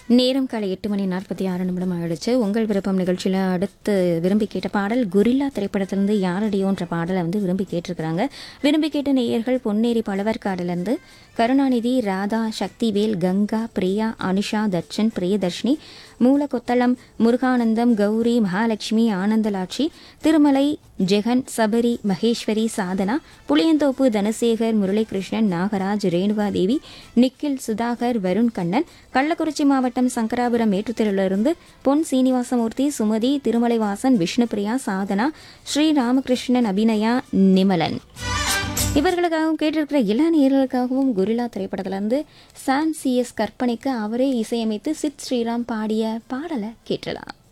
நேரம் காலை எட்டு மணி நாற்பத்தி ஆறு நிமிடம் ஆயிடுச்சு உங்கள் விருப்பம் நிகழ்ச்சியில் அடுத்து விரும்பி கேட்ட பாடல் குரில்லா திரைப்படத்திலிருந்து யாரடியோன்ற பாடலை வந்து விரும்பி கேட்டிருக்கிறாங்க விரும்பி கேட்ட நேயர்கள் பொன்னேரி பழவர்காடிலிருந்து கருணாநிதி ராதா சக்திவேல் கங்கா பிரியா அனுஷா தர்ஷன் பிரியதர்ஷினி மூலகொத்தளம் முருகானந்தம் கௌரி மகாலட்சுமி ஆனந்தலாட்சி திருமலை ஜெகன் சபரி மகேஸ்வரி சாதனா புளியந்தோப்பு தனசேகர் முரளிகிருஷ்ணன் நாகராஜ் ரேணுகாதேவி நிக்கில் சுதாகர் வருண் கண்ணன் கள்ளக்குறிச்சி மாவட்டம் சங்கராபுரம் மேட்டுத்தெருவிலிருந்து பொன் சீனிவாசமூர்த்தி சுமதி திருமலைவாசன் விஷ்ணுபிரியா சாதனா ஸ்ரீ ராமகிருஷ்ணன் அபிநயா நிமலன் இவர்களுக்காகவும் கேட்டிருக்கிற எல்லா நேர்களுக்காகவும் குரிலா திரைப்படத்திலிருந்து சாம் சிஎஸ் கற்பனைக்கு அவரே இசையமைத்து சித் ஸ்ரீராம் பாடிய பாடலை கேட்டலாம்